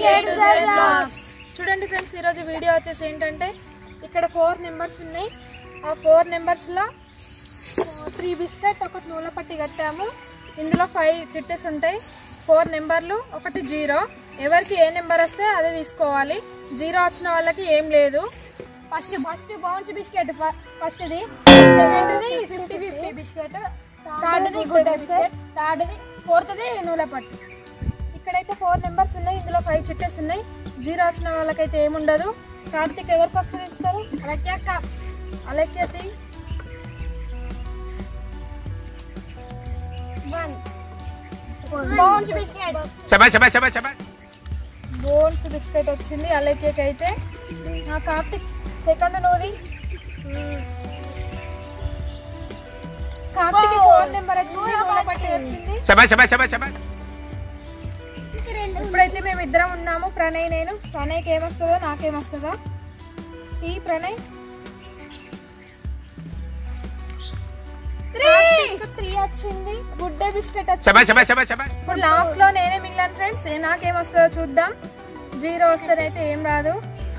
చూడండి ఫ్రెండ్స్ ఈరోజు వీడియో వచ్చేసి ఏంటంటే ఇక్కడ ఫోర్ నెంబర్స్ ఉన్నాయి ఆ ఫోర్ నెంబర్స్లో త్రీ బిస్కెట్ ఒకటి నూనె పట్టి కట్టాము ఇందులో ఫైవ్ చిట్టెస్ ఉంటాయి ఫోర్ నెంబర్లు ఒకటి జీరో ఎవరికి ఏ నెంబర్ వస్తే అదే తీసుకోవాలి జీరో వచ్చిన వాళ్ళకి ఏం లేదు first first Bounce biscuit first ది సెకండ్ ది ఫిఫ్టీ ఫిఫ్టీ బిస్కెట్ థర్డ్ ది గుడ్ బిస్కెట్ థర్డ్ ది ఫోర్త్ ది నూనె పట్టు ఇక్కడైతే ఫోర్ నెంబర్స్ ఉన్నాయి ఇందులో ఫైవ్ చిట్టెస్ ఉన్నాయి జీరో వచ్చిన వాళ్ళకైతే ఏముండదు కార్తీక్ ఎవరికి వస్తుంది ఇస్తారు రచ్చక్క అలక్యతి వన్ బౌన్స్ బిస్కెట్ शाबाश शाबाश शाबाश शाबाश బోన్స్ బిస్కెట్ వచ్చింది అలక్యకి అయితే ఆ కార్తీక్ సెకండ్ నోది కార్తీక్ ఫోర్ నెంబర్ వచ్చింది నూనె పట్టి వచ్చింది शाबाश शाबाश शाबाश शाबाश ఇప్పుడైతే మేము ఇద్దరం ఉన్నాము ప్రణయ్ నేను ప్రణయ్కి ఏమొస్తుందో నాకేమొస్తుందో ఈ ప్రణయ్ త్రీ వచ్చింది గుడ్ డే బిస్కెట్ వచ్చింది शाबाश शाबाश शाबाश शाबाश ఇప్పుడు లాస్ట్ లో నేనే మిగిలిన ఫ్రెండ్స్ నాకేమొస్తుందో చూద్దాం జీరో వస్తేనైతే ఏం రాదు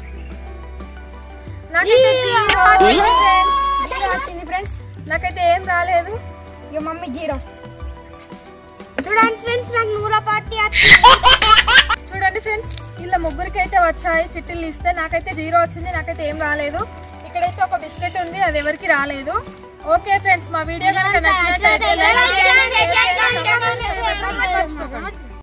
నాకైతే zero వచ్చింది friends. Zero వచ్చింది ఫ్రెండ్స్ నాకైతే ఏం రాలేదు ఇక మమ్మీ జీరో చూడండి ఫ్రెండ్స్ నాకు నూనె పట్టి చూడండి ఫ్రెండ్స్ ఇలా ముగ్గురికి అయితే వచ్చాయి చిట్టీలు ఇస్తే నాకైతే జీరో వచ్చింది నాకైతే ఏం రాలేదు ఇక్కడైతే ఒక బిస్కెట్ ఉంది అది ఎవరికి రాలేదు ఓకే ఫ్రెండ్స్ మా వీడియో కనుక నచ్చినట్లయితే like చేయండి, share చేయండి, comment చేయండి, మర్చిపోకండి.